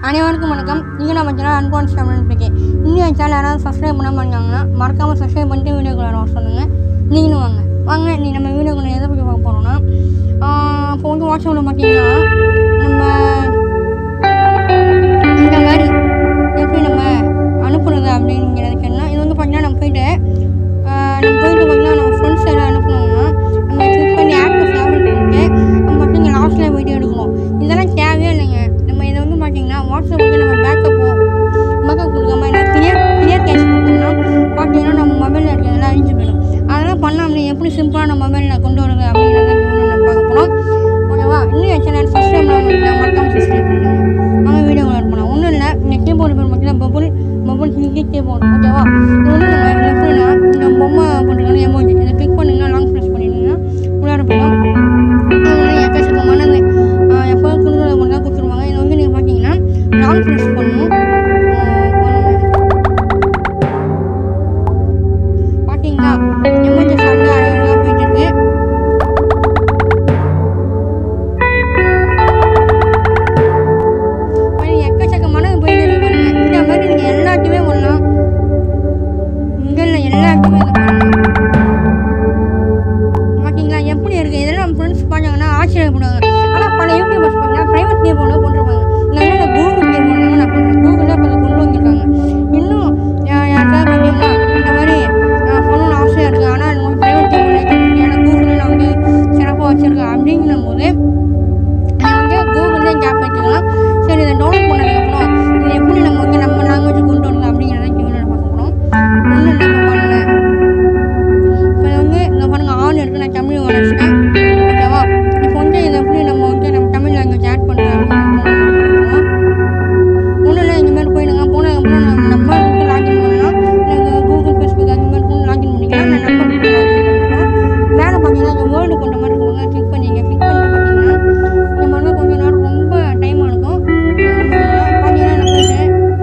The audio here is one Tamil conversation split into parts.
அனைவருக்கும் வணக்கம் நீங்கள் நம்ம சேனல் அன்கான்ஸ் தமிழ் இருக்கேன் இன்னும் என் சேனல் யாராவது சப்ஸ்கிரைப் பண்ண மாட்டாங்கன்னா மறக்காமல் சப்ஸ்கிரைப் பண்ணிட்டு வீடியோக்குள்ள வர சொல்லுங்கள் நீங்களும் வாங்க வாங்க நீ நம்ம வீடியோக்குள்ள எதை பற்றி பார்க்க போகிறோம்னா இப்போ வந்து வாட்ஸ்அப்பில் பார்த்தீங்கன்னா நம்ம இந்த மாதிரி எப்படி நம்ம அனுப்புறது அப்படிங்கிறது கேட்டால் இது வந்து பார்த்தீங்கன்னா நம்ம போயிட்டு ஆஹ் நம்ம போயிட்டு பார்த்தீங்கன்னா நம்ம ஃப்ரெண்ட்ஸ் எல்லாம் அனுப்பணும்னா நம்ம கிளிக் பண்ணி ஆப்பில் ஃபேவரட் பண்ணிட்டு நம்ம பார்த்தீங்கன்னா லாஸ்ட்டில் போயிட்டு எடுக்கணும் இதெல்லாம் தேவையே இல்லைங்க நம்ம இதை வந்து பார்த்தீங்கன்னா வாட்ஸ்அப்புக்கு நம்ம பேக்கப்போ பேக்கப் கொடுக்காம இல்லை கிளியர் கிளியர் கேஷ் கொடுத்தோம்னா பார்த்தீங்கன்னா நம்ம மொபைலில் இருக்க எல்லாம் அழிஞ்சு போயிடும் அதெல்லாம் பண்ணாமல் எப்படி சிம்பிளாக நம்ம மொபைலில் கொண்டு வரது அப்படிங்கிறத இந்த நம்ம பார்க்க போகிறோம் ஓகேவா இன்னும் என் சேனல் ஃபஸ்ட் டைம் நான் மறக்காமல் சப்ஸ்கிரைப் பண்ணுங்க அவங்க வீடியோ பண்ணலாம் ஒன்றும் இல்லை இந்த கீபோர்டு பேர் மட்டும் பபுள் பபுள் ஹிந்தி கீபோர்டு ஓகேவா இது ஒன்றும் இல்லை இது எப்படின்னா இந்த பொம்மை போட்டுருக்காங்க எமோஜி இதை கிளிக் பண்ணிங்கன்னா லாங் ப்ரெஸ் பண்ணிங்கன்னா உள்ளார போயிடும் இது வந்து எக்கச்சக்கமானது எப்போ கொடுக்குறது மட்டும் தான் கொடுத்துருவாங்க இது வந்து நீங்கள் பார்த்தீங்கன்னா லாங் ப்ரெஸ் பண்ணணும் ஆஹ் பண்ணுங்க பார்த்தீங்களா எமோஜி சாப்பிட்டு அழகாக போயிட்டு இருக்கு மாதிரி எக்கச்சக்கமானது போயிட்டு இருக்கு பாருங்க இந்த மாதிரி நீங்கள் எல்லாத்தையுமே பண்ணலாம் இங்கே எல்லாத்தையுமே இதை பண்ணலாம் ஓகேங்களா எப்படி இருக்குது இதெல்லாம் நம்ம ஃப்ரெண்ட்ஸ் பார்த்தாங்கன்னா ஆச்சரியப்படுவாங்க ஆனால் பல யூடியூபர்ஸ் பார்த்தீங்கன்னா ப்ரைவேட் கே போர்டு போட்டிருப்பாங்க நான் என்ன கூகுள் கே போர்டு நான் பண்ணுறேன் கூகுள் தான் இப்போ கொண்டு வந்திருக்காங்க இன்னும் யா- யாருக்காவது பார்த்தீங்கன்னா இந்த மாதிரி நான் பண்ணணும்னு ஆசையாக இருக்குது ஆனால் எனக்கு ப்ரைவேட் கே போர்டு ஏன்னா கூகுளில் நான் வந்து சிறப்பாக வச்சுருக்கேன் அப்படிங்கும் போது நான் வந்து கூகுள்லேயே கேப் வச்சுக்கலாம் சரி இதை டவுன்லோட் பண்ணதுக்கப்புறம் இது எப்படி நம்ம வந்து நம்ம லாங்குவேஜ் கொண்டு வரலாம் அப்படிங்கிறத டிவியில் பார்க்க போகிறோம் ஒன்றும் இல்லை இப்போ பண்ணல இப்போ வந்து இந்த பாருங்க ஆன் இருக்கு நான் தமிழ் வளர்ச்சிட்டேன் ஓகேவா இப்போ வந்து இதை எப்படி நம்ம வந்து நம்ம தமிழ் லாங்குவேஜ் ஆட் பண்ணுறோம் ஒன்றும் இல்லை இந்த மாதிரி போயிடுங்க போனதுக்கப்புறம் நம்ம நம்பர் கொடுத்து லாகின் பண்ணலாம் இல்லை கூகுள் ஃபேஸ்புக் அந்த மாதிரி கூட லாகின் பண்ணிக்கலாம் நான் நம்பர் கொடுத்து லாகின் பண்ணிக்கலாம் மேலே பார்த்தீங்கன்னா இந்த வேர்டு கொண்ட மாதிரி இருக்குங்க கிளிக் பண்ணிங்க கிளிக் பண்ணிட்டு பார்த்தீங்கன்னா இந்த மாதிரிலாம் கொஞ்ச நேரம் ரொம்ப டைம் எடுக்கும் பார்த்தீங்கன்னா நான் போயிட்டு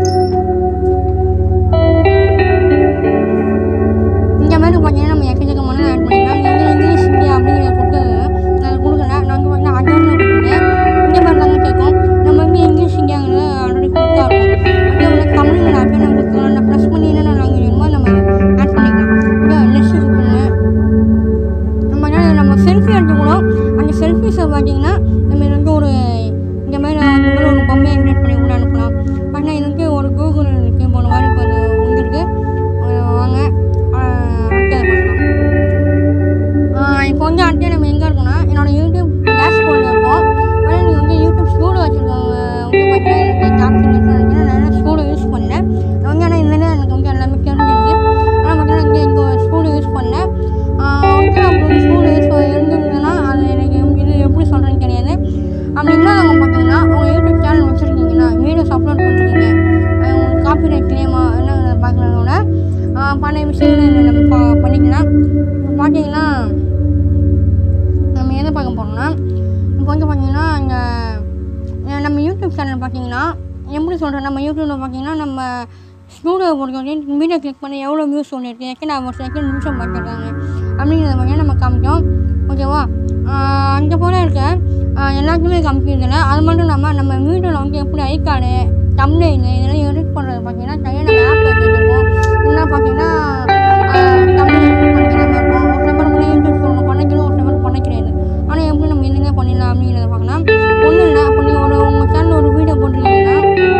இந்த மாதிரி பார்த்தீங்கன்னா நம்ம எக்கச்சக்கமான ஆட் பண்ணிக்கலாம் இங்கே வந்து இங்கிலீஷ் இந்தியா அப்படிங்கிறத கொடுத்து நான் கொடுக்கல நான் வந்து பார்த்தீங்கன்னா அஜர்னு கொடுத்துருக்கேன் இந்த மாதிரி தாங்க கேட்கும் நம்ம வந்து இங்கிலீஷ் இந்தியாங்கிறது ஆல்ரெடி கொடுத்தா இருக்கும் அதே போல் தமிழில் அப்படியே நம்ம கொடுத்துக்கலாம் நான் ப்ரெஸ் பண்ணி என்னென்ன லாங்குவேஜ் வேணுமோ நம்ம ஆட் பண்ணிக்கலாம் ஓகே லெஸ் இருக்குங்க நம்ம என்ன நம்ம செல்ஃபி எடுத்துக்கணும் அந்த செல்ஃபிஸை பார்த்தீங்கன்னா நம்ம இது வந்து ஒரு இந்த மாதிரி இந்த மாதிரி ஒரு பொம்மையை கிரியேட் பண்ணி கூட அனுப்பலாம் பார்த்தீங்கன்னா இது வந்து ஒரு கூகுள் இருக்குது போன வாரம் இப்போ அது வந்துருக்கு அஹ் வாங்க அஹ் அடுத்தது பார்க்கலாம் ஆஹ் இப்போ வந்து அடுத்து நம்ம எங்கே இருக்கோம்னா என்னோட யூடியூப் டேஷ்போர்டில் இருக்கோம் ஆனால் நீங்கள் வந்து யூடியூப் ஸ்டூடியோ வச்சுருக்கவங்க வந்து பார்த்தீங்கன்னா எனக்கு ஆப்ஷன் நினைக்கிறேன் நான் என்ன ஸ்டூடியோ யூஸ் பண்ணேன் நான் வந்து ஆனால் இந்த எனக்கு வந்து எல்லாமே தெரிஞ்சிருக்கு ஆனால் பார்த்தீங்கன்னா இங்கே இங்கே ஸ்டூடியோ யூஸ் பண்ணேன் ஆஹ் வந்து அப்படி ஸ்டூடியோ யூஸ் இருந்ததுன்னா அது எனக்கு இது எப்படி சொல்கிறேன்னு தெரியாது அப்படி இல்லாதவங்க பார்த்தீங்கன்னா உங்கள் யூடியூப் சேனல் வச்சுருக்கீங்கன்னா வீடியோஸ் அப்லோட் பண்ணிருக்கீங்க அது உங்களுக்கு காப்பிரைட் கிளைமா என்ன பார்க்குறதோட பல விஷயங்கள் நம்ம பா- பண்ணிக்கலாம் இப்போ பார்த்தீங்கன்னா நம்ம எதை பார்க்க போகிறோம்னா இப்போ வந்து பார்த்தீங்கன்னா இந்த அஹ் நம்ம யூடியூப் சேனல் பார்த்தீங்கன்னா எப்படி சொல்கிறேன் நம்ம யூடியூப்பில் பார்த்தீங்கன்னா நம்ம ஸ்டூடியோ பொறுத்த வரைக்கும் வீடியோ கிளிக் பண்ணி எவ்வளோ வியூஸ் சொல்லியிருக்கு செகண்ட் ஹவர் செகண்ட் நிமிஷம் பார்த்துருக்காங்க அப்படிங்கிறத பார்த்தீங்கன்னா நம்ம காமிக்கும் ஓகேவா ஆஹ் அந்த போல் இருக்க ஆஹ் எல்லாத்தையுமே காமிக்கிறதில்ல அது மட்டும் இல்லாமல் நம்ம வீடியோவில் வந்து எப்படி ஐகார்டு தம்ப்நெயில் இதெல்லாம் எடிட் பண்ணுறது பார்த்தீங்கன்னா தனியாக நம்ம ஆப் வச்சுருக்கோம் என்ன பார்த்தீங்கன்னா தமிழ் பண்ணிக்கிறாம இருக்கும் ஒரு சில பேர் மட்டும் யூடியூப் ஒன்று பண்ணிக்கணும் ஒரு சில பேர் பண்ண கிடையாது ஆனால் எப்படி நம்ம இதுங்க பண்ணிடலாம் அப்படிங்கிறத பார்க்கலாம் ஒன்றும் இல்லை அப்போ நீங்கள் ஒரு உங்கள் சேனல் ஒரு வீடியோ போட்டிருக்கீங்கன்னா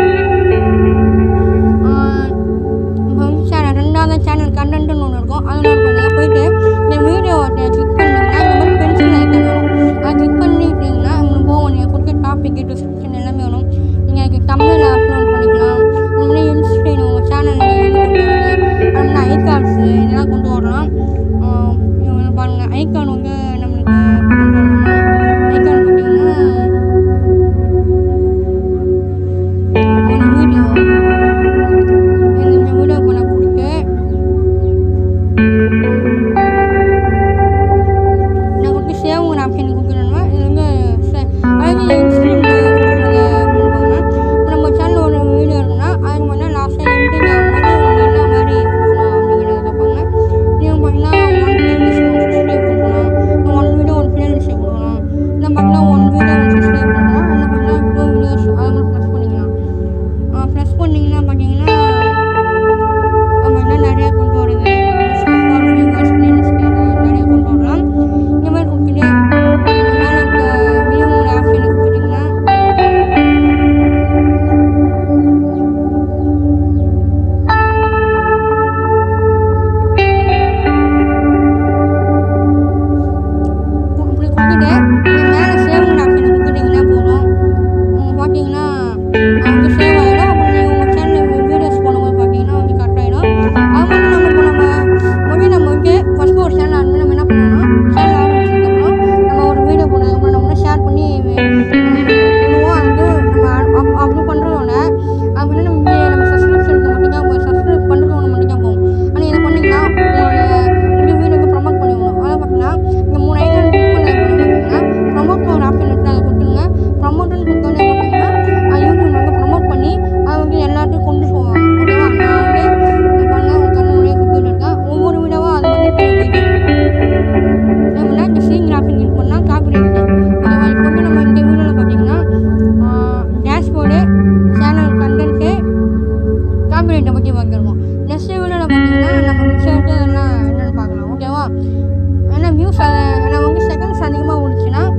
ஆஹ் இப்போ வந்து சேனல் ரெண்டாவது சேனல் கண்டென்ட்னு ஒன்று இருக்கும் அதில் ஒரு பண்ணுங்க போயிட்டு இந்த வீடியோ கிளிக் பண்ணிங்கன்னா இந்த மாதிரி பென்சில் ஐக்கன் வரும் அதை கிளிக் பண்ணிட்டீங்கன்னா உங்களுக்கு போகும் நீங்கள் கொடுத்த டாபிக் டிஸ்கிரிப்ஷன் எல்லாமே வரும் நீங்கள் அதுக்கு தமிழில் அப்லோட் பண்ணிக்கலாம் இந்த மாதிரி இன்ஸ்டைன் உங்கள் சேனல் இது பண்ணுறது இருக்கும் நெக்ஸ்ட் வீடியோவில் பார்த்தீங்கன்னா நம்ம மிச்சம் எல்லாம் என்னென்னு பார்க்கலாம் ஓகேவா ஏன்னா வியூஸ் நம்ம வந்து செகண்ட்ஸ் அதிகமாக ஓடிச்சுன்னா